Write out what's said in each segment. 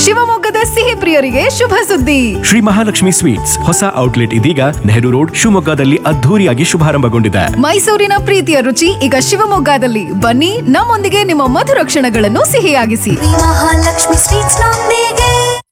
ಶಿವಮೊಗ್ಗದ ಸಿಹಿ ಪ್ರಿಯರಿಗೆ ಶುಭ ಸುದ್ದಿ ಶ್ರೀ ಮಹಾಲಕ್ಷ್ಮಿ ಸ್ವೀಟ್ಸ್ ಹೊಸ ಔಟ್ಲೆಟ್ ಇದೀಗ ನೆಹರು ರೋಡ್ ಶಿವಮೊಗ್ಗದಲ್ಲಿ ಅದ್ಧೂರಿಯಾಗಿ ಶುಭಾರಂಭಗೊಂಡಿದೆ ಮೈಸೂರಿನ ಪ್ರೀತಿಯ ರುಚಿ ಈಗ ಶಿವಮೊಗ್ಗದಲ್ಲಿ ಬನ್ನಿ ನಮ್ಮೊಂದಿಗೆ ನಿಮ್ಮ ಮಧುರ ಕ್ಷಣಗಳನ್ನು ಸಿಹಿಯಾಗಿಸಿ ಮಹಾಲಕ್ಷ್ಮಿ ಸ್ವೀಟ್ಸ್ ನೊಂದಿಗೆ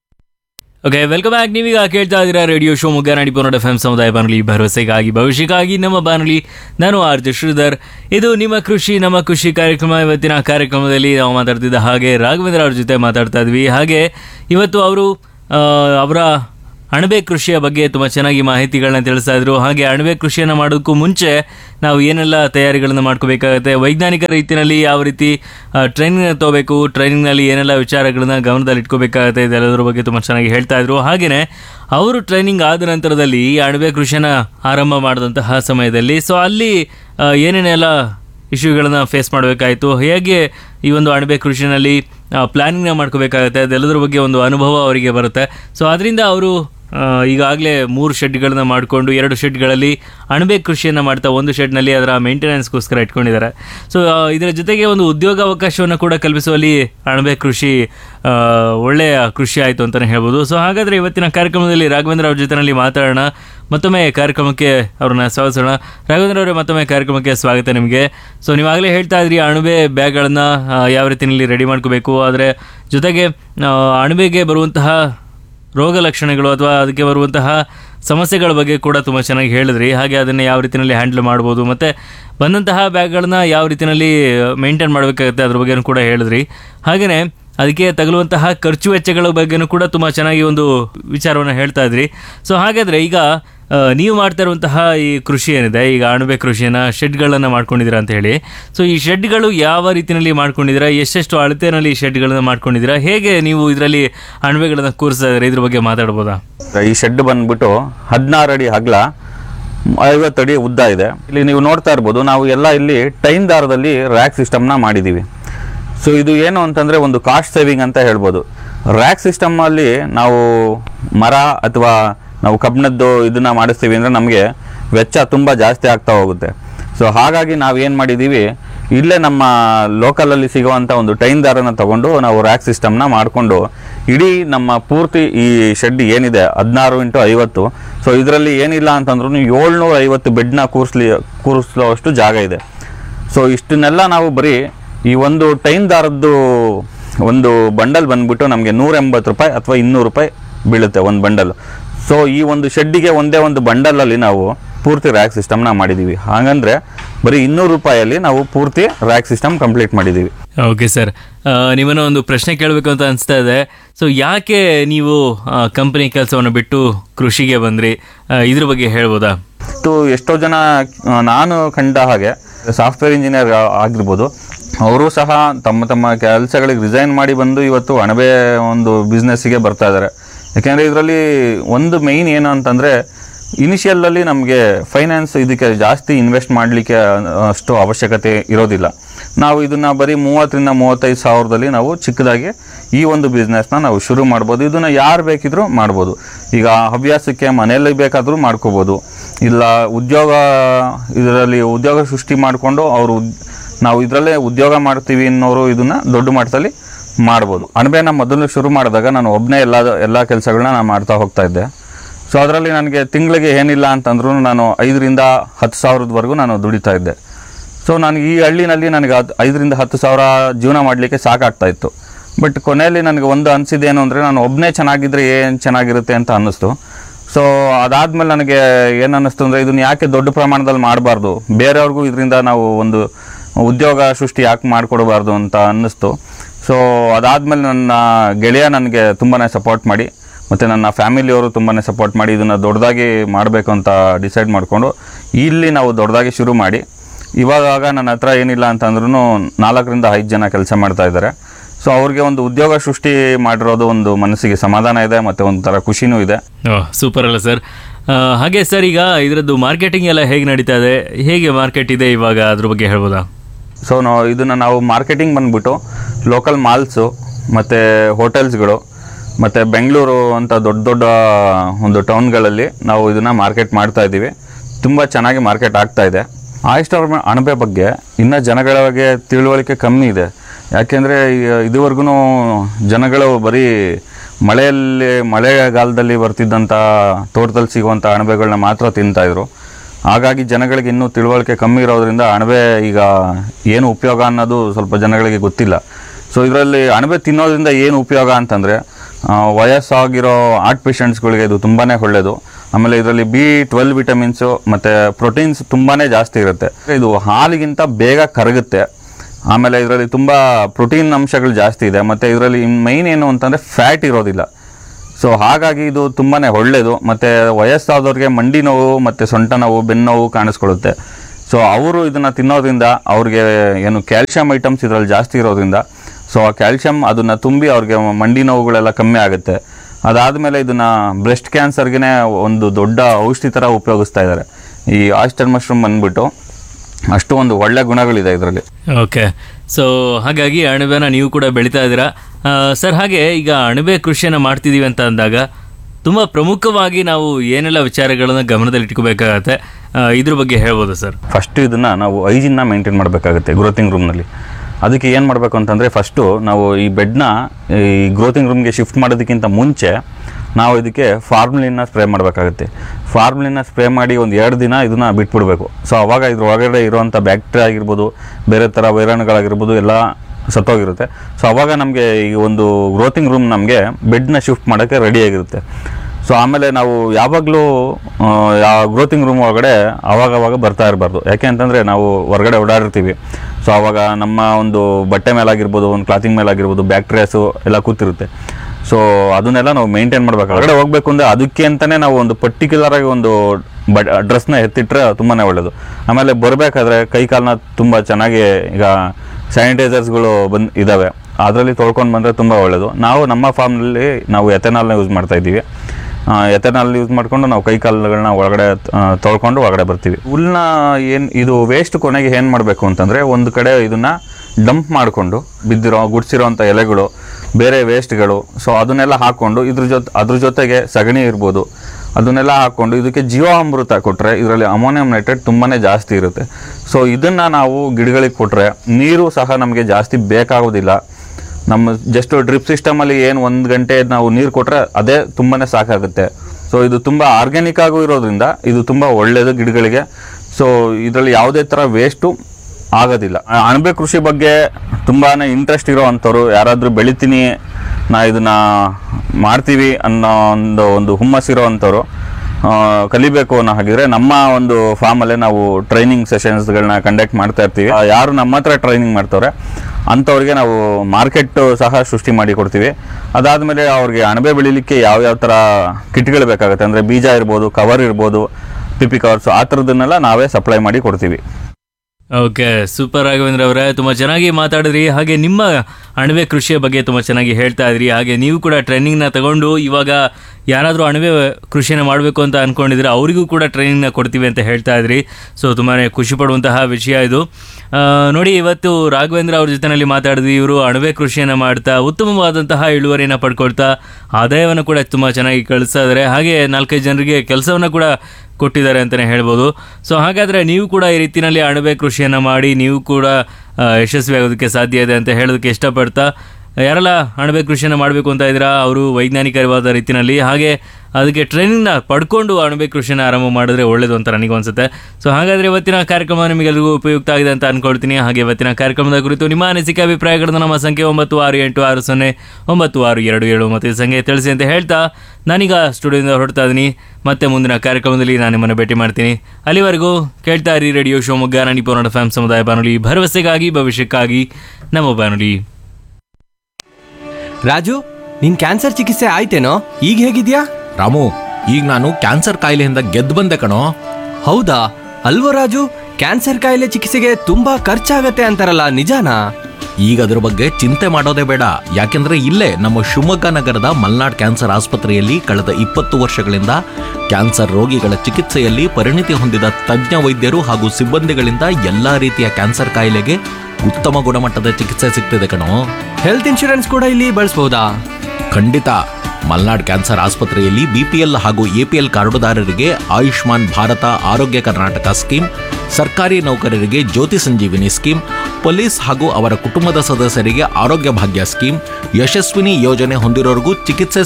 ಓಕೆ ವೆಲ್ಕಮ್ ಬ್ಯಾಕ್ ನೀವೀಗ ಕೇಳ್ತಾ ಇದ್ದೀರಾ ರೇಡಿಯೋ ಶೋ ಮುಗ್ಗ ನಾಡಿಪುರ ಎಫ್ ಎಂ ಸಮುದಾಯ ಬಾನುಲಿ ಭರವಸೆಗಾಗಿ ಭವಿಷ್ಯಕ್ಕಾಗಿ ನಮ್ಮ ಬಾನುಲಿ ನಾನು ಆರ್ ಜೆ ಶ್ರೀಧರ್ ಇದು ನಿಮ್ಮ ಕೃಷಿ ನಮ್ಮ ಖುಷಿ ಕಾರ್ಯಕ್ರಮ ಇವತ್ತಿನ ಕಾರ್ಯಕ್ರಮದಲ್ಲಿ ನಾವು ಮಾತಾಡ್ತಿದ್ದ ಹಾಗೆ ರಾಘವೇಂದ್ರ ಅವ್ರ ಜೊತೆ ಮಾತಾಡ್ತಾ ಇದ್ವಿ ಹಾಗೆ ಇವತ್ತು ಅವರು ಆ, ಅವರ ಅಣಬೆ ಕೃಷಿಯ ಬಗ್ಗೆ ತುಂಬ ಚೆನ್ನಾಗಿ ಮಾಹಿತಿಗಳನ್ನ ತಿಳಿಸ್ತಾ ಇದ್ರು ಹಾಗೆ ಅಣಬೆ ಕೃಷಿಯನ್ನು ಮಾಡೋದಕ್ಕೂ ಮುಂಚೆ ನಾವು ಏನೆಲ್ಲ ತಯಾರಿಗಳನ್ನು ಮಾಡ್ಕೋಬೇಕಾಗುತ್ತೆ ವೈಜ್ಞಾನಿಕ ರೀತಿಯಲ್ಲಿ ಯಾವ ರೀತಿ ಟ್ರೈನಿಂಗ್ ತಗೋಬೇಕು ಟ್ರೈನಿಂಗ್ನಲ್ಲಿ ಏನೆಲ್ಲ ವಿಚಾರಗಳನ್ನ ಗಮನದಲ್ಲಿ ಇಟ್ಕೋಬೇಕಾಗುತ್ತೆ ಇದೆಲ್ಲದರ ಬಗ್ಗೆ ತುಂಬ ಚೆನ್ನಾಗಿ ಹೇಳ್ತಾ ಇದ್ರು ಹಾಗೆಯೇ ಅವರು ಟ್ರೈನಿಂಗ್ ಆದ ನಂತರದಲ್ಲಿ ಈ ಅಣಬೆ ಕೃಷಿಯನ್ನು ಆರಂಭ ಮಾಡಿದಂತಹ ಸಮಯದಲ್ಲಿ ಸೊ ಅಲ್ಲಿ ಆ, ಏನೇನೆಲ್ಲ ಇಶ್ಯೂಗಳನ್ನ ಫೇಸ್ ಮಾಡಬೇಕಾಯಿತು ಹೇಗೆ ಈ ಒಂದು ಅಣಬೆ ಕೃಷಿನಲ್ಲಿ ಪ್ಲಾನಿಂಗ್ನ ಮಾಡ್ಕೋಬೇಕಾಗುತ್ತೆ ಅದೆಲ್ಲದರ ಬಗ್ಗೆ ಒಂದು ಅನುಭವ ಅವರಿಗೆ ಬರುತ್ತೆ ಸೊ ಅದರಿಂದ ಅವರು ಈಗಾಗಲೇ ಮೂರು ಶೆಡ್ಗಳನ್ನ ಮಾಡಿಕೊಂಡು ಎರಡು ಶೆಡ್ಗಳಲ್ಲಿ ಅಣಬೆ ಕೃಷಿಯನ್ನು ಮಾಡ್ತಾ ಒಂದು ಶೆಡ್ನಲ್ಲಿ ಅದರ ಮೇಂಟೆನೆನ್ಸ್ಗೋಸ್ಕರ ಇಟ್ಕೊಂಡಿದ್ದಾರೆ ಸೊ ಇದರ ಜೊತೆಗೆ ಒಂದು ಉದ್ಯೋಗಾವಕಾಶವನ್ನು ಕೂಡ ಕಲ್ಪಿಸುವಲ್ಲಿ ಅಣಬೆ ಕೃಷಿ ಆ, ಒಳ್ಳೆಯ ಕೃಷಿ ಆಯಿತು ಅಂತಲೇ ಹೇಳ್ಬೋದು ಸೊ ಹಾಗಾದರೆ ಇವತ್ತಿನ ಕಾರ್ಯಕ್ರಮದಲ್ಲಿ ರಾಘವೇಂದ್ರ ಅವ್ರ ಜೊತೆನಲ್ಲಿ ಮಾತಾಡೋಣ ಮತ್ತೊಮ್ಮೆ ಕಾರ್ಯಕ್ರಮಕ್ಕೆ ಅವ್ರನ್ನ ಸ್ವಾಗತಿಸೋಣ ರಾಘವೇಂದ್ರ ಅವರೇ ಮತ್ತೊಮ್ಮೆ ಕಾರ್ಯಕ್ರಮಕ್ಕೆ ಸ್ವಾಗತ ನಿಮಗೆ ಸೊ ನೀವಾಗಲೇ ಹೇಳ್ತಾ ಇದ್ರಿ ಅಣಬೆ ಬ್ಯಾಗ್ಗಳನ್ನು ಯಾವ ರೀತಿಯಲ್ಲಿ ರೆಡಿ ಮಾಡ್ಕೋಬೇಕು ಆದರೆ ಜೊತೆಗೆ ಆ, ಅಣಬೆಗೆ ಬರುವಂತಹ ರೋಗ ಲಕ್ಷಣಗಳು ಅಥವಾ ಅದಕ್ಕೆ ಬರುವಂತಹ ಸಮಸ್ಯೆಗಳ ಬಗ್ಗೆ ಕೂಡ ತುಂಬ ಚೆನ್ನಾಗಿ ಹೇಳಿದ್ರಿ ಹಾಗೆ ಅದನ್ನು ಯಾವ ರೀತಿಯಲ್ಲಿ ಹ್ಯಾಂಡಲ್ ಮಾಡ್ಬೋದು ಮತ್ತು ಬಂದಂತಹ ಬ್ಯಾಗ್ಗಳನ್ನ ಯಾವ ರೀತಿಯಲ್ಲಿ ಮೇಂಟೈನ್ ಮಾಡಬೇಕಾಗುತ್ತೆ ಅದ್ರ ಬಗ್ಗೆನೂ ಕೂಡ ಹೇಳಿದ್ರಿ ಹಾಗೆಯೇ ಅದಕ್ಕೆ ತಗಲುವಂತಹ ಖರ್ಚು ವೆಚ್ಚಗಳ ಬಗ್ಗೆನೂ ಕೂಡ ತುಂಬ ಚೆನ್ನಾಗಿ ಒಂದು ವಿಚಾರವನ್ನು ಹೇಳ್ತಾ ಇದ್ರಿ ಸೊ ಹಾಗಾದರೆ ಈಗ ಆ, ನೀವು ಮಾಡ್ತಾ ಇರುವಂತಹ ಈ ಕೃಷಿ ಏನಿದೆ ಈಗ ಅಣಬೆ ಕೃಷಿಯನ್ನು ಶೆಡ್ಗಳನ್ನು ಮಾಡ್ಕೊಂಡಿದ್ದೀರಾ ಅಂತ ಹೇಳಿ ಸೊ ಈ ಶೆಡ್ಗಳು ಯಾವ ರೀತಿಯಲ್ಲಿ ಮಾಡ್ಕೊಂಡಿದ್ದೀರಾ ಎಷ್ಟೆಷ್ಟು ಅಳತೆನಲ್ಲಿ ಈ ಶೆಡ್ಗಳನ್ನು ಮಾಡ್ಕೊಂಡಿದ್ದೀರಾ ಹೇಗೆ ನೀವು ಇದರಲ್ಲಿ ಅಣಬೆಗಳನ್ನು ಕೂರಿಸ್ತಾ ಇದ್ದೀರಾ ಇದ್ರ ಬಗ್ಗೆ ಮಾತಾಡ್ಬೋದಾ ಈ ಶೆಡ್ ಬಂದ್ಬಿಟ್ಟು ಹದಿನಾರು ಅಡಿ ಅಗಲ ಐವತ್ತು ಅಡಿ ಉದ್ದ ಇದೆ ಇಲ್ಲಿ ನೀವು ನೋಡ್ತಾ ಇರ್ಬೋದು ನಾವು ಎಲ್ಲ ಇಲ್ಲಿ ಟೈನ್ ದಾರದಲ್ಲಿ ರ್ಯಾಕ್ ಸಿಸ್ಟಮ್ನ ಮಾಡಿದ್ದೀವಿ ಸೊ ಇದು ಏನು ಅಂತಂದರೆ ಒಂದು ಕಾಸ್ಟ್ ಸೇವಿಂಗ್ ಅಂತ ಹೇಳ್ಬೋದು ರ್ಯಾಕ್ ಸಿಸ್ಟಮಲ್ಲಿ ನಾವು ಮರ ಅಥವಾ ನಾವು ಕಬ್ಬಿಣದ್ದು ಇದನ್ನು ಮಾಡಿಸ್ತೀವಿ ಅಂದರೆ ನಮಗೆ ವೆಚ್ಚ ತುಂಬ ಜಾಸ್ತಿ ಆಗ್ತಾ ಹೋಗುತ್ತೆ ಸೊ ಹಾಗಾಗಿ ನಾವು ಏನು ಮಾಡಿದ್ದೀವಿ ಇಲ್ಲೇ ನಮ್ಮ ಲೋಕಲಲ್ಲಿ ಸಿಗುವಂಥ ಒಂದು ಟೈನ್ ದಾರನ ತಗೊಂಡು ನಾವು ರ್ಯಾಕ್ ಸಿಸ್ಟಮ್ನ ಮಾಡಿಕೊಂಡು ಇಡೀ ನಮ್ಮ ಪೂರ್ತಿ ಈ ಶೆಡ್ ಏನಿದೆ ಹದಿನಾರು ಇಂಟು ಐವತ್ತು ಸೊ ಇದರಲ್ಲಿ ಏನಿಲ್ಲ ಅಂತಂದ್ರೂ ಏಳ್ನೂರ ಐವತ್ತು ಬೆಡ್ನ ಕೂರಿಸ್ಲಿ ಕೂರಿಸ್ಲೋವಷ್ಟು ಜಾಗ ಇದೆ ಸೊ ಇಷ್ಟನ್ನೆಲ್ಲ ನಾವು ಬರೀ ಈ ಒಂದು ಟೈನ್ ದಾರದ್ದು ಒಂದು ಬಂಡಲ್ ಬಂದ್ಬಿಟ್ಟು ನಮಗೆ ನೂರ ಎಂಬತ್ತು ರೂಪಾಯಿ ಅಥವಾ ಇನ್ನೂರು ರೂಪಾಯಿ ಬೀಳುತ್ತೆ ಒಂದು ಬಂಡಲ್ ಸೊ ಈ ಒಂದು ಶೆಡ್ಡಿಗೆ ಒಂದೇ ಒಂದು ಬಂಡಲಲ್ಲಿ ನಾವು ಪೂರ್ತಿ ರ್ಯಾಕ್ ಸಿಸ್ಟಮ್ನ ಮಾಡಿದ್ದೀವಿ ಹಾಗಂದ್ರೆ ಬರೀ ಇನ್ನೂರು ರೂಪಾಯಲ್ಲಿ ನಾವು ಪೂರ್ತಿ ರ್ಯಾಕ್ ಸಿಸ್ಟಮ್ ಕಂಪ್ಲೀಟ್ ಮಾಡಿದ್ದೀವಿ ಓಕೆ ಸರ್ ನಿಮ್ಮನ್ನ ಒಂದು ಪ್ರಶ್ನೆ ಕೇಳಬೇಕು ಅಂತ ಅನಿಸ್ತಾ ಇದೆ ಸೊ ಯಾಕೆ ನೀವು ಕಂಪನಿ ಕೆಲಸವನ್ನು ಬಿಟ್ಟು ಕೃಷಿಗೆ ಬಂದ್ರಿ ಆ, ಇದ್ರ ಬಗ್ಗೆ ಹೇಳ್ಬೋದಾ ಮತ್ತು ಎಷ್ಟೋ ಜನ ಆ, ನಾನು ಕಂಡ ಹಾಗೆ ಸಾಫ್ಟ್ವೇರ್ ಇಂಜಿನಿಯರ್ ಆಗಿರ್ಬೋದು ಅವರು ಸಹ ತಮ್ಮ ತಮ್ಮ ಕೆಲಸಗಳಿಗೆ ರಿಸೈನ್ ಮಾಡಿ ಬಂದು ಇವತ್ತು ಅಣಬೆ ಒಂದು ಬಿಸ್ನೆಸ್ಸಿಗೆ ಬರ್ತಾ ಇದ್ದಾರೆ ಯಾಕೆಂದರೆ ಇದರಲ್ಲಿ ಒಂದು ಮೇಯ್ನ್ ಏನು ಅಂತಂದರೆ ಇನಿಷಿಯಲಲ್ಲಿ ನಮಗೆ ಫೈನಾನ್ಸ್ ಇದಕ್ಕೆ ಜಾಸ್ತಿ ಇನ್ವೆಸ್ಟ್ ಮಾಡಲಿಕ್ಕೆ ಅಷ್ಟು ಅವಶ್ಯಕತೆ ಇರೋದಿಲ್ಲ ನಾವು ಇದನ್ನು ಬರೀ ಮೂವತ್ತರಿಂದ ಮೂವತ್ತೈದು ಸಾವಿರದಲ್ಲಿ ನಾವು ಚಿಕ್ಕದಾಗಿ ಈ ಒಂದು ಬಿಸ್ನೆಸ್ನ ನಾವು ಶುರು ಮಾಡ್ಬೋದು ಇದನ್ನು ಯಾರು ಬೇಕಿದ್ರೂ ಮಾಡ್ಬೋದು ಈಗ ಹವ್ಯಾಸಕ್ಕೆ ಮನೆಯಲ್ಲಿ ಬೇಕಾದರೂ ಮಾಡ್ಕೋಬೋದು ಇಲ್ಲ ಉದ್ಯೋಗ ಇದರಲ್ಲಿ ಉದ್ಯೋಗ ಸೃಷ್ಟಿ ಮಾಡಿಕೊಂಡು ಅವರು ಉದ್- ನಾವು ಇದರಲ್ಲೇ ಉದ್ಯೋಗ ಮಾಡ್ತೀವಿ ಅನ್ನೋರು ಇದನ್ನು ದೊಡ್ಡ ಮಟ್ಟದಲ್ಲಿ ಮಾಡ್ಬೋದು ಅಣಬೆನ ಮೊದಲು ಶುರು ಮಾಡಿದಾಗ ನಾನು ಒಬ್ಬನೇ ಎಲ್ಲ ಎಲ್ಲ ಕೆಲಸಗಳನ್ನ ನಾನು ಮಾಡ್ತಾ ಹೋಗ್ತಾ ಇದ್ದೆ ಸೊ ಅದರಲ್ಲಿ ನನಗೆ ತಿಂಗಳಿಗೆ ಏನಿಲ್ಲ ಅಂತಂದ್ರೂ ನಾನು ಐದರಿಂದ ಹತ್ತು ಸಾವಿರದವರೆಗೂ ನಾನು ದುಡಿತಾ ಇದ್ದೆ ಸೊ ನನಗೆ ಈ ಹಳ್ಳಿನಲ್ಲಿ ನನಗೆ ಅದು ಐದರಿಂದ ಹತ್ತು ಸಾವಿರ ಜೀವನ ಮಾಡಲಿಕ್ಕೆ ಸಾಕಾಗ್ತಾ ಇತ್ತು ಬಟ್ ಕೊನೆಯಲ್ಲಿ ನನಗೆ ಒಂದು ಅನಿಸಿದ್ದೇನು ಅಂದರೆ ನಾನು ಒಬ್ಬನೇ ಚೆನ್ನಾಗಿದ್ದರೆ ಏನು ಚೆನ್ನಾಗಿರುತ್ತೆ ಅಂತ ಅನ್ನಿಸ್ತು ಸೊ ಅದಾದಮೇಲೆ ನನಗೆ ಏನು ಅನ್ನಿಸ್ತು ಅಂದರೆ ಇದನ್ನು ಯಾಕೆ ದೊಡ್ಡ ಪ್ರಮಾಣದಲ್ಲಿ ಮಾಡಬಾರ್ದು ಬೇರೆಯವ್ರಿಗೂ ಇದರಿಂದ ನಾವು ಒಂದು ಉದ್ಯೋಗ ಸೃಷ್ಟಿ ಯಾಕೆ ಮಾಡಿಕೊಡಬಾರ್ದು ಅಂತ ಅನ್ನಿಸ್ತು ಸೊ ಅದಾದಮೇಲೆ ನನ್ನ ಗೆಳೆಯ ನನಗೆ ತುಂಬಾ ಸಪೋರ್ಟ್ ಮಾಡಿ ಮತ್ತು ನನ್ನ ಫ್ಯಾಮಿಲಿಯವರು ತುಂಬಾ ಸಪೋರ್ಟ್ ಮಾಡಿ ಇದನ್ನು ದೊಡ್ಡದಾಗಿ ಮಾಡಬೇಕು ಅಂತ ಡಿಸೈಡ್ ಮಾಡಿಕೊಂಡು ಇಲ್ಲಿ ನಾವು ದೊಡ್ಡದಾಗಿ ಶುರು ಮಾಡಿ ಇವಾಗ ನನ್ನ ಹತ್ರ ಏನಿಲ್ಲ ಅಂತಂದ್ರೂ ನಾಲ್ಕರಿಂದ ಐದು ಜನ ಕೆಲಸ ಮಾಡ್ತಾ ಇದ್ದಾರೆ ಸೊ ಅವ್ರಿಗೆ ಒಂದು ಉದ್ಯೋಗ ಸೃಷ್ಟಿ ಮಾಡಿರೋದು ಒಂದು ಮನಸ್ಸಿಗೆ ಸಮಾಧಾನ ಇದೆ ಮತ್ತು ಒಂಥರ ಖುಷಿನೂ ಇದೆ ಸೂಪರ್ ಅಲ್ಲ ಸರ್ ಹಾಗೆ ಸರ್ ಈಗ ಇದರದ್ದು ಮಾರ್ಕೆಟಿಂಗ್ ಎಲ್ಲ ಹೇಗೆ ನಡೀತಾ ಇದೆ ಹೇಗೆ ಮಾರ್ಕೆಟ್ ಇದೆ ಇವಾಗ ಅದ್ರ ಬಗ್ಗೆ ಹೇಳ್ಬೋದಾ ಸೊ ನಾವು ಇದನ್ನು ನಾವು ಮಾರ್ಕೆಟಿಂಗ್ ಬಂದ್ಬಿಟ್ಟು ಲೋಕಲ್ ಮಾಲ್ಸು ಮತ್ತು ಹೋಟೆಲ್ಸ್ಗಳು ಮತ್ತು ಬೆಂಗಳೂರು ಅಂತ ದೊಡ್ಡ ದೊಡ್ಡ ಒಂದು ಟೌನ್ಗಳಲ್ಲಿ ನಾವು ಇದನ್ನು ಮಾರ್ಕೆಟ್ ಮಾಡ್ತಾ ಇದ್ದೀವಿ ತುಂಬ ಚೆನ್ನಾಗಿ ಮಾರ್ಕೆಟ್ ಆಗ್ತಾ ಇದೆ ಆಯಿಸ್ಟರ್ ಅಣಬೆ ಬಗ್ಗೆ ಇನ್ನೂ ಜನಗಳಿಗೆ ತಿಳುವಳಿಕೆ ಕಮ್ಮಿ ಇದೆ ಯಾಕೆಂದರೆ ಇದುವರೆಗೂ ಜನಗಳು ಬರೀ ಮಳೆಯಲ್ಲಿ ಮಳೆಗಾಲದಲ್ಲಿ ಬರ್ತಿದ್ದಂಥ ತೋಟದಲ್ಲಿ ಸಿಗುವಂಥ ಅಣಬೆಗಳನ್ನ ಮಾತ್ರ ತಿಂತಾಯಿದ್ರು ಹಾಗಾಗಿ ಜನಗಳಿಗೆ ಇನ್ನೂ ತಿಳುವಳಿಕೆ ಕಮ್ಮಿ ಇರೋದ್ರಿಂದ ಅಣಬೆ ಈಗ ಏನು ಉಪಯೋಗ ಅನ್ನೋದು ಸ್ವಲ್ಪ ಜನಗಳಿಗೆ ಗೊತ್ತಿಲ್ಲ ಸೊ ಇದರಲ್ಲಿ ಅಣಬೆ ತಿನ್ನೋದ್ರಿಂದ ಏನು ಉಪಯೋಗ ಅಂತಂದರೆ ವಯಸ್ಸಾಗಿರೋ ಹಾರ್ಟ್ ಪೇಷಂಟ್ಸ್ಗಳಿಗೆ ಇದು ತುಂಬಾ ಒಳ್ಳೆಯದು ಆಮೇಲೆ ಇದರಲ್ಲಿ ಬಿ ಟ್ವೆಲ್ ವಿಟಮಿನ್ಸು ಮತ್ತು ಪ್ರೋಟೀನ್ಸ್ ತುಂಬಾ ಜಾಸ್ತಿ ಇರುತ್ತೆ ಇದು ಹಾಲಿಗಿಂತ ಬೇಗ ಕರಗುತ್ತೆ ಆಮೇಲೆ ಇದರಲ್ಲಿ ತುಂಬ ಪ್ರೋಟೀನ್ ಅಂಶಗಳು ಜಾಸ್ತಿ ಇದೆ ಮತ್ತು ಇದರಲ್ಲಿ ಮೈನ್ ಏನು ಅಂತಂದರೆ ಫ್ಯಾಟ್ ಇರೋದಿಲ್ಲ ಸೊ ಹಾಗಾಗಿ ಇದು ತುಂಬಾ ಒಳ್ಳೆಯದು ಮತ್ತು ವಯಸ್ಸಾದವ್ರಿಗೆ ಮಂಡಿ ನೋವು ಮತ್ತು ಸೊಂಟ ನೋವು ಬೆನ್ನು ನೋವು ಕಾಣಿಸ್ಕೊಳ್ಳುತ್ತೆ ಸೊ ಅವರು ಇದನ್ನು ತಿನ್ನೋದ್ರಿಂದ ಅವ್ರಿಗೆ ಏನು ಕ್ಯಾಲ್ಶಿಯಂ ಐಟಮ್ಸ್ ಇದರಲ್ಲಿ ಜಾಸ್ತಿ ಇರೋದ್ರಿಂದ ಸೊ ಆ ಕ್ಯಾಲ್ಶಿಯಂ ಅದನ್ನು ತುಂಬಿ ಅವ್ರಿಗೆ ಮಂಡಿ ನೋವುಗಳೆಲ್ಲ ಕಮ್ಮಿ ಆಗುತ್ತೆ ಅದಾದಮೇಲೆ ಇದನ್ನು ಬ್ರೆಸ್ಟ್ ಕ್ಯಾನ್ಸರ್ಗೆ ಒಂದು ದೊಡ್ಡ ಔಷಧಿ ಥರ ಉಪಯೋಗಿಸ್ತಾ ಇದ್ದಾರೆ ಈ ಆಸ್ಟರ್ ಮಶ್ರೂಮ್ ಬಂದ್ಬಿಟ್ಟು ಅಷ್ಟು ಒಂದು ಒಳ್ಳೆ ಗುಣಗಳಿದೆ ಇದರಲ್ಲಿ ಓಕೆ ಸೊ ಹಾಗಾಗಿ ಅಣಬೆನ ನೀವು ಕೂಡ ಬೆಳೀತಾ ಇದ್ದೀರಾ ಆ, ಸರ್ ಹಾಗೆ ಈಗ ಅಣಬೆ ಕೃಷಿಯನ್ನು ಮಾಡ್ತಿದ್ದೀವಿ ಅಂತ ಅಂದಾಗ ತುಂಬ ಪ್ರಮುಖವಾಗಿ ನಾವು ಏನೆಲ್ಲ ವಿಚಾರಗಳನ್ನು ಗಮನದಲ್ಲಿ ಇಟ್ಕೋಬೇಕಾಗತ್ತೆ ಆ, ಇದ್ರ ಬಗ್ಗೆ ಹೇಳ್ಬೋದು ಸರ್ ಫಸ್ಟ್ ಇದನ್ನು ನಾವು ಐಜಿನ್ನ ಮೇಂಟೈನ್ ಮಾಡಬೇಕಾಗುತ್ತೆ ಗ್ರೋತಿಂಗ್ ರೂಮ್ನಲ್ಲಿ ಅದಕ್ಕೆ ಏನು ಮಾಡಬೇಕು ಅಂತಂದರೆ ಫಸ್ಟು ನಾವು ಈ ಬೆಡ್ನ ಈ ಗ್ರೋತಿಂಗ್ ರೂಮ್ಗೆ ಶಿಫ್ಟ್ ಮಾಡೋದಕ್ಕಿಂತ ಮುಂಚೆ ನಾವು ಇದಕ್ಕೆ ಫಾರ್ಮ್ಲಿನ ಸ್ಪ್ರೇ ಮಾಡಬೇಕಾಗುತ್ತೆ ಫಾರ್ಮ್ಲಿನ ಸ್ಪ್ರೇ ಮಾಡಿ ಒಂದು ಎರಡು ದಿನ ಇದನ್ನು ಬಿಟ್ಬಿಡಬೇಕು ಸೊ ಅವಾಗ ಇದ್ರ ಒಳಗಡೆ ಇರುವಂಥ ಬ್ಯಾಕ್ಟೀರಿಯಾ ಆಗಿರ್ಬೋದು ಬೇರೆ ಥರ ವೈರಾಣುಗಳಾಗಿರ್ಬೋದು ಎಲ್ಲ ಸತ್ತೋಗಿರುತ್ತೆ ಸೊ ಅವಾಗ ನಮಗೆ ಈ ಒಂದು ಗ್ರೋತಿಂಗ್ ರೂಮ್ ನಮಗೆ ಬೆಡ್ನ ಶಿಫ್ಟ್ ಮಾಡೋಕ್ಕೆ ರೆಡಿಯಾಗಿರುತ್ತೆ ಸೊ ಆಮೇಲೆ ನಾವು ಯಾವಾಗಲೂ ಗ್ರೋತಿಂಗ್ ರೂಮ್ ಒಳಗಡೆ ಅವಾಗ ಅವಾಗ ಬರ್ತಾ ಇರಬಾರ್ದು ಯಾಕೆ ಅಂತಂದರೆ ನಾವು ಹೊರಗಡೆ ಓಡಾಡಿರ್ತೀವಿ ಸೊ ಅವಾಗ ನಮ್ಮ ಒಂದು ಬಟ್ಟೆ ಮೇಲಾಗಿರ್ಬೋದು ಒಂದು ಕ್ಲಾತಿಂಗ್ ಮೇಲಾಗಿರ್ಬೋದು ಬ್ಯಾಕ್ಟೀರಿಯಾಸು ಎಲ್ಲ ಕೂತಿರುತ್ತೆ ಸೊ ಅದನ್ನೆಲ್ಲ ನಾವು ಮೇಂಟೈನ್ ಮಾಡಬೇಕು ಹೊರಗಡೆ ಹೋಗಬೇಕು ಅಂದರೆ ಅದಕ್ಕೆ ಅಂತಲೇ ನಾವು ಒಂದು ಪರ್ಟಿಕ್ಯುಲರ್ ಆಗಿ ಒಂದು ಬಟ್ ಡ್ರೆಸ್ನ ಎತ್ತಿಟ್ರೆ ತುಂಬಾ ಒಳ್ಳೆಯದು ಆಮೇಲೆ ಬರಬೇಕಾದ್ರೆ ಕೈ ಕಾಲನ್ನ ತುಂಬ ಚೆನ್ನಾಗಿ ಈಗ ಸ್ಯಾನಿಟೈಸರ್ಸ್ಗಳು ಬಂದು ಇದ್ದಾವೆ ಅದರಲ್ಲಿ ತೊಳ್ಕೊಂಡು ಬಂದರೆ ತುಂಬ ಒಳ್ಳೆಯದು ನಾವು ನಮ್ಮ ಫಾರ್ಮ್ನಲ್ಲಿ ನಾವು ಎಥೆನಾಲ್ನ ಯೂಸ್ ಮಾಡ್ತಾ ಇದ್ದೀವಿ ಎಥೆನಾಲ್ ಯೂಸ್ ಮಾಡಿಕೊಂಡು ನಾವು ಕೈ ಕಾಲುಗಳನ್ನ ಒಳಗಡೆ ಆ, ತೊಳ್ಕೊಂಡು ಒಳಗಡೆ ಬರ್ತೀವಿ ಹುಲ್ನ ಏನು ಇದು ವೇಸ್ಟ್ ಕೊನೆಗೆ ಏನು ಮಾಡಬೇಕು ಅಂತಂದರೆ ಒಂದು ಕಡೆ ಇದನ್ನು ಡಂಪ್ ಮಾಡಿಕೊಂಡು ಬಿದ್ದಿರೋ ಗುಡ್ಸಿರೋಂಥ ಎಲೆಗಳು ಬೇರೆ ವೇಸ್ಟ್ಗಳು ಸೊ ಅದನ್ನೆಲ್ಲ ಹಾಕ್ಕೊಂಡು ಇದ್ರ ಜೊತೆ ಅದ್ರ ಜೊತೆಗೆ ಸಗಣಿ ಇರ್ಬೋದು ಅದನ್ನೆಲ್ಲ ಹಾಕ್ಕೊಂಡು ಇದಕ್ಕೆ ಜೀವಾಮೃತ ಕೊಟ್ಟರೆ ಇದರಲ್ಲಿ ಅಮೋನಿಯಂ ನೈಟ್ರೇಟ್ ತುಂಬಾ ಜಾಸ್ತಿ ಇರುತ್ತೆ ಸೊ ಇದನ್ನು ನಾವು ಗಿಡಗಳಿಗೆ ಕೊಟ್ಟರೆ ನೀರು ಸಹ ನಮಗೆ ಜಾಸ್ತಿ ಬೇಕಾಗೋದಿಲ್ಲ ನಮ್ಮ ಜಸ್ಟ್ ಡ್ರಿಪ್ ಸಿಸ್ಟಮಲ್ಲಿ ಏನು ಒಂದು ಗಂಟೆ ನಾವು ನೀರು ಕೊಟ್ಟರೆ ಅದೇ ತುಂಬಾ ಸಾಕಾಗುತ್ತೆ ಸೊ ಇದು ತುಂಬ ಆರ್ಗ್ಯಾನಿಕ್ ಆಗೂ ಇರೋದ್ರಿಂದ ಇದು ತುಂಬ ಒಳ್ಳೆಯದು ಗಿಡಗಳಿಗೆ ಸೊ ಇದರಲ್ಲಿ ಯಾವುದೇ ಥರ ವೇಸ್ಟು ಆಗೋದಿಲ್ಲ ಆ, ಅಣಬೆ ಕೃಷಿ ಬಗ್ಗೆ ತುಂಬಾ ಇಂಟ್ರೆಸ್ಟ್ ಇರೋ ಅಂಥವ್ರು ಯಾರಾದರೂ ಬೆಳಿತೀನಿ ನಾ ಇದನ್ನು ಮಾಡ್ತೀವಿ ಅನ್ನೋ ಒಂದು ಒಂದು ಹುಮ್ಮಸ್ಸಿರೋ ಅಂಥವ್ರು ಆ, ಕಲಿಬೇಕು ಅನ್ನೋ ಹಾಗಿದ್ರೆ ನಮ್ಮ ಒಂದು ಫಾರ್ಮಲ್ಲೇ ನಾವು ಟ್ರೈನಿಂಗ್ ಸೆಷನ್ಸ್ಗಳನ್ನ ಕಂಡಕ್ಟ್ ಮಾಡ್ತಾ ಇರ್ತೀವಿ ಆ, ಯಾರು ನಮ್ಮ ಹತ್ರ ಟ್ರೈನಿಂಗ್ ಮಾಡ್ತವ್ರೆ ಅಂಥವ್ರಿಗೆ ನಾವು ಮಾರ್ಕೆಟ್ ಸಹ ಸೃಷ್ಟಿ ಮಾಡಿ ಕೊಡ್ತೀವಿ ಅದಾದಮೇಲೆ ಅವ್ರಿಗೆ ಅಣಬೆ ಬೆಳಿಲಿಕ್ಕೆ ಯಾವ್ಯಾವ ಥರ ಕಿಟ್ಗಳು ಬೇಕಾಗುತ್ತೆ ಅಂದರೆ ಬೀಜ ಇರ್ಬೋದು ಕವರ್ ಇರ್ಬೋದು ಪಿಪಿ ಕವರ್ಸ್ ಆ ಥರದನ್ನೆಲ್ಲ ನಾವೇ ಸಪ್ಲೈ ಮಾಡಿ ಕೊಡ್ತೀವಿ ಓಕೆ ಸೂಪರ್ ರಾಘವೇಂದ್ರ ಅವರೇ ತುಂಬ ಚೆನ್ನಾಗಿ ಮಾತಾಡಿದ್ರಿ ಹಾಗೆ ನಿಮ್ಮ ಅಣಬೆ ಕೃಷಿಯ ಬಗ್ಗೆ ತುಂಬ ಚೆನ್ನಾಗಿ ಹೇಳ್ತಾ ಇದ್ರಿ ಹಾಗೆ ನೀವು ಕೂಡ ಟ್ರೈನಿಂಗ್ನ ತಗೊಂಡು ಇವಾಗ ಯಾರಾದರೂ ಅಣಬೆ ಕೃಷಿಯನ್ನು ಮಾಡಬೇಕು ಅಂತ ಅಂದ್ಕೊಂಡಿದ್ರೆ ಅವರಿಗೂ ಕೂಡ ಟ್ರೈನಿಂಗ್ನ ಕೊಡ್ತೀವಿ ಅಂತ ಹೇಳ್ತಾ ಇದ್ರಿ ಸೊ ತುಂಬಾ ಖುಷಿ ಪಡುವಂತಹ ವಿಷಯ ಇದು ಆ, ನೋಡಿ ಇವತ್ತು ರಾಘವೇಂದ್ರ ಅವ್ರ ಜೊತೆನಲ್ಲಿ ಮಾತಾಡಿದ್ವಿ ಇವರು ಅಣಬೆ ಕೃಷಿಯನ್ನು ಮಾಡ್ತಾ ಉತ್ತಮವಾದಂತಹ ಇಳುವರಿಯನ್ನು ಪಡ್ಕೊಳ್ತಾ ಆದಾಯವನ್ನು ಕೂಡ ತುಂಬ ಚೆನ್ನಾಗಿ ಕಳಿಸ್ತಾ ಇದ್ದಾರೆ ಹಾಗೆ ನಾಲ್ಕೈದು ಜನರಿಗೆ ಕೆಲಸವನ್ನು ಕೂಡ ಕೊಟ್ಟಿದ್ದಾರೆ ಅಂತಲೇ ಹೇಳ್ಬೋದು ಸೊ ಹಾಗಾದರೆ ನೀವು ಕೂಡ ಈ ರೀತಿಯಲ್ಲಿ ಅಣಬೆ ಕೃಷಿಯನ್ನು ಮಾಡಿ ನೀವು ಕೂಡ ಆ, ಯಶಸ್ವಿ ಆಗೋದಕ್ಕೆ ಸಾಧ್ಯ ಇದೆ ಅಂತ ಹೇಳೋದಕ್ಕೆ ಇಷ್ಟಪಡ್ತಾ ಯಾರೆಲ್ಲ ಅಣಬೆ ಕೃಷಿಯನ್ನು ಮಾಡಬೇಕು ಅಂತ ಇದ್ದೀರಾ ಅವರು ವೈಜ್ಞಾನಿಕವಾದ ರೀತಿಯಲ್ಲಿ ಹಾಗೆ ಅದಕ್ಕೆ ಟ್ರೈನಿಂಗ್ನ ಪಡ್ಕೊಂಡು ಅಣಬೆ ಕೃಷಿಯನ್ನು ಆರಂಭ ಮಾಡಿದ್ರೆ ಒಳ್ಳೇದು ಅಂತ ನನಗೆ ಅನ್ಸುತ್ತೆ ಸೊ ಹಾಗಾದರೆ ಇವತ್ತಿನ ಕಾರ್ಯಕ್ರಮ ನಿಮಗೆಲ್ಲರಿಗೂ ಉಪಯುಕ್ತ ಆಗಿದೆ ಅಂತ ಅನ್ಕೊಳ್ತೀನಿ ಹಾಗೆ ಇವತ್ತಿನ ಕಾರ್ಯಕ್ರಮದ ಕುರಿತು ನಿಮ್ಮ ಅನಿಸಿಕೆ ಅಭಿಪ್ರಾಯಗಳನ್ನು ನಮ್ಮ ಸಂಖ್ಯೆ ಒಂಬತ್ತು ಆರು ಎಂಟು ಆರು ಸೊನ್ನೆ ಒಂಬತ್ತು ಆರು ಎರಡು ಏಳು ಮತ್ತು ಈ ಸಂಖ್ಯೆ ತಿಳಿಸಿ ಅಂತ ಹೇಳ್ತಾ ನಾನೀಗ ಸ್ಟುಡಿಯೋದಿಂದ ಹೊರಡ್ತಾ ಇದ್ದೀನಿ ಮತ್ತೆ ಮುಂದಿನ ಕಾರ್ಯಕ್ರಮದಲ್ಲಿ ನಾನು ನಿಮ್ಮನ್ನು ಭೇಟಿ ಮಾಡ್ತೀನಿ ಅಲ್ಲಿವರೆಗೂ ಕೇಳ್ತಾ ಇರಿ ರೇಡಿಯೋ ಶಿವಮೊಗ್ಗ ನಾನಿ ಪೌರ್ಣ ಫ್ಯಾಮ್ ಸಮುದಾಯ ಬಾನುಲಿ ಭರವಸೆಗಾಗಿ ಭವಿಷ್ಯಕ್ಕಾಗಿ ನಮ್ಮ ಬಾನುಲಿ ರಾಜು ನಿನ್ ಕ್ಯಾನ್ಸರ್ ಚಿಕಿತ್ಸೆ ಆಯ್ತೇನೋ ಈಗ ಹೇಗಿದ್ಯಾ ರಾಮು ಈಗ ನಾನು ಕ್ಯಾನ್ಸರ್ ಕಾಯಿಲೆಯಿಂದ ಗೆದ್ದು ಬಂದೆ ಕಣೋ ಹೌದಾ ಅಲ್ವೋ ರಾಜು ಕ್ಯಾನ್ಸರ್ ಕಾಯಿಲೆ ಚಿಕಿತ್ಸೆಗೆ ತುಂಬಾ ಖರ್ಚಾಗತ್ತೆ ಅಂತಾರಲ್ಲ ನಿಜಾನಾ ಈಗ ಅದ್ರ ಬಗ್ಗೆ ಚಿಂತೆ ಮಾಡೋದೇ ಬೇಡ ಯಾಕೆಂದ್ರೆ ಇಲ್ಲೇ ನಮ್ಮ ಶಿವಮೊಗ್ಗ ನಗರದ ಮಲ್ನಾಡ್ ಕ್ಯಾನ್ಸರ್ ಆಸ್ಪತ್ರೆಯಲ್ಲಿ ಕಳೆದ ಇಪ್ಪತ್ತು ವರ್ಷಗಳಿಂದ ಕ್ಯಾನ್ಸರ್ ರೋಗಿಗಳ ಚಿಕಿತ್ಸೆಯಲ್ಲಿ ಪರಿಣಿತಿ ಹೊಂದಿದ ತಜ್ಞ ವೈದ್ಯರು ಹಾಗೂ ಸಿಬ್ಬಂದಿಗಳಿಂದ ಎಲ್ಲಾ ರೀತಿಯ ಕ್ಯಾನ್ಸರ್ ಕಾಯಿಲೆಗೆ ಉತ್ತಮ ಗುಣಮಟ್ಟದ ಚಿಕಿತ್ಸೆ ಸಿಗ್ತಿದೆ ಕಣೋ ಹೆಲ್ತ್ ಇನ್ಶೂರೆನ್ಸ್ ಕೂಡ ಇಲ್ಲಿ ಬಳಸ್ಬೋದಾ ಖಂಡಿತ ಮಲ್ನಾಡ್ ಕ್ಯಾನ್ಸರ್ ಆಸ್ಪತ್ರೆಯಲ್ಲಿ ಬಿಪಿಎಲ್ ಹಾಗೂ ಎಪಿಎಲ್ ಕಾರ್ಡುದಾರರಿಗೆ ಆಯುಷ್ಮಾನ್ ಭಾರತ ಆರೋಗ್ಯ ಕರ್ನಾಟಕ ಸ್ಕೀಮ್ ಸರ್ಕಾರಿ ನೌಕರರಿಗೆ ಜ್ಯೋತಿ ಸಂಜೀವಿನಿ ಸ್ಕೀಮ್ ಪೊಲೀಸ್ ಹಾಗೂ ಅವರ ಕುಟುಂಬದ ಸದಸ್ಯರಿಗೆ ಆರೋಗ್ಯ ಭಾಗ್ಯ ಸ್ಕೀಮ್ ಯಶಸ್ವಿನಿ ಯೋಜನೆ ಹೊಂದಿರೋರಿಗೂ ಚಿಕಿತ್ಸೆ